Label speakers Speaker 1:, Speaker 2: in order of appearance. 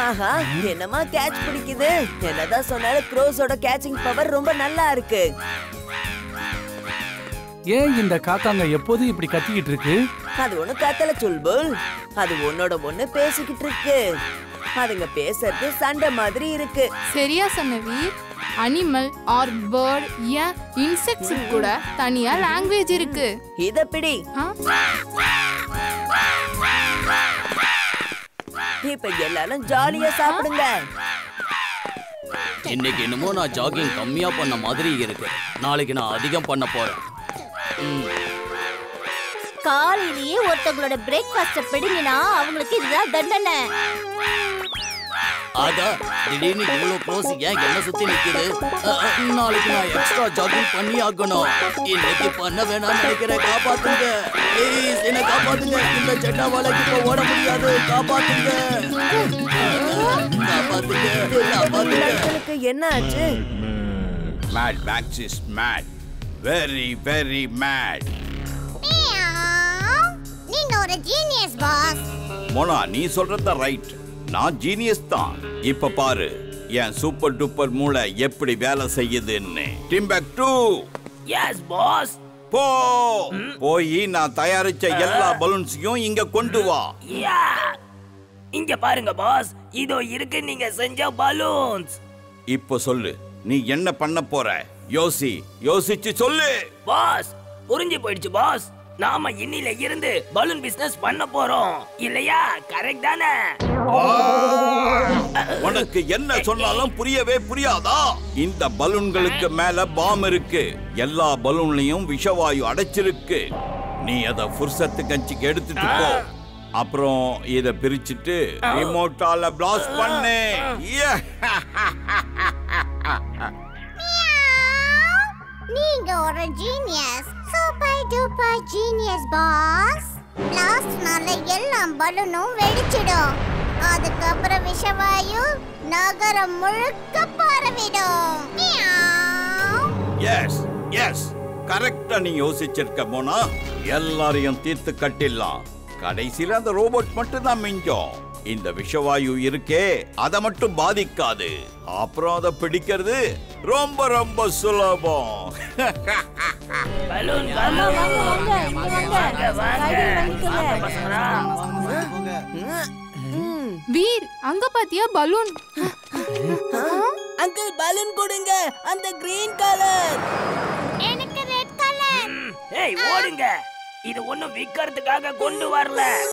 Speaker 1: ஆஹா என்னமா கேட்ச் பிடிக்குது என்னதான் சொன்னாலும் க்ரோஸோட கேட்சிங் பவர் ரொம்ப நல்லா இருக்கு
Speaker 2: ஏன் இந்த காக்காங்க எப்போதும் இப்படி கத்திக்கிட்டு இருக்கு
Speaker 1: அது ஒண்ணு கத்தல சொல்புல் அது உன்னோட ஒண்ணு பேசிக்கிட்டு இருக்கு அதுங்க பேசுறது சண்டை மாதிரி இருக்கு
Speaker 3: சரியா சொன்ன வீர் animal or bird and insects கூட தனியா லாங்குவேஜ் இருக்கு
Speaker 1: இத பிடி
Speaker 3: ஆ?
Speaker 1: இப்ப எல்லாரும் ஜாலியா சாப்பிடுங்க
Speaker 4: இன்னைக்கு என்னமோ நான் ஜாகிங் கம்மியா பண்ண மாதிரி இருக்கு நாளைக்கு நான் அதிகம் பண்ண போறேன்
Speaker 5: காலையிலேயே ஒருத்தவங்களோட பிரேக்ஃபாஸ்ட பிடுங்கினா அவங்களுக்கு இதுதான் தண்டனை
Speaker 4: ஆகா திடீர்னு இவ்வளவு க்ளோஸ் ஏன் என்ன சுத்தி நிக்குது அ, அ, நாளைக்கு நான் எக்ஸ்ட்ரா ஜாகிங் பண்ணி ஆகணும் இன்னைக்கு பண்ண வேணாம்னு நினைக்கிறேன் காப்பாத்துங்க ப்ளீஸ் என்ன காப்பாத்துங்க இந்த செட்டாவால இப்ப ஓட முடியாது காப்பாத்துங்க காப்பாத்துங்க காப்பாத்துங்க
Speaker 1: உங்களுக்கு என்ன ஆச்சு
Speaker 6: Mad Max is mad. Very, very mad.
Speaker 5: நீங்க ஒரு ஜீனியஸ் பாஸ்
Speaker 6: மோனா நீ சொல்றத ரைட் நான் ஜீனியஸ் தான் இப்ப பாரு என் சூப்பர் டூப்பர் மூளை எப்படி வேலை செய்யுதுன்னு டிம்பக் டூ
Speaker 4: எஸ் பாஸ்
Speaker 6: போ போய் நான் தயாரிச்ச எல்லா பலூன்ஸையும் இங்க கொண்டு வா
Speaker 4: இங்க பாருங்க பாஸ் இதோ இருக்கு நீங்க செஞ்ச பலூன்ஸ்
Speaker 6: இப்போ சொல்லு நீ என்ன பண்ண போற யோசி யோசிச்சு சொல்லு
Speaker 4: பாஸ் புரிஞ்சு போயிடுச்சு பாஸ் நாம இன்னில இருந்து பலூன் பிசினஸ் பண்ண போறோம் இல்லையா கரெக்ட் தானே
Speaker 6: உனக்கு என்ன சொன்னாலும் புரியவே புரியாதா இந்த பலூன்களுக்கு மேல பாம் இருக்கு எல்லா பலூன்லயும் விஷவாயு அடைச்சிருக்கு நீ அத புர்சத்து கஞ்சிக்கு எடுத்துட்டு போ அப்புறம் இத பிரிச்சுட்டு ரிமோட்டால பிளாஸ்ட் பண்ணு Yeah.
Speaker 5: நீங்க ஒரு genius super duper genius boss லாஸ்ட்னால எல்லா பலூனும் வெடிச்சிடும் அதுக்கப்புறம் விஷவாயு நகரம் முழுக்க பரவிடும் மியாவ்.
Speaker 6: எஸ் எஸ் கரெக்டா நீ யோசிச்சிருக்க போனா எல்லாரையும் தீர்த்து கட்டிடலாம் கடைசியில அந்த ரோபோட் மட்டும் தான் மிஞ்சம் இந்த விஷவாயு இருக்கே அதை மட்டும் பாதிக்காது அப்புறம் அதை பிடிக்கிறது ரொம்ப ரொம்ப சுலபம்
Speaker 4: பலூன்
Speaker 3: வீர் அங்க பாத்தியா பலூன்
Speaker 1: அங்கிள் பலூன் கொடுங்க அந்த கிரீன் கலர்
Speaker 5: எனக்கு ரெட் கலர்
Speaker 4: ஏய் ஓடுங்க இது ஒண்ணும் விக்கிறதுக்காக கொண்டு வரல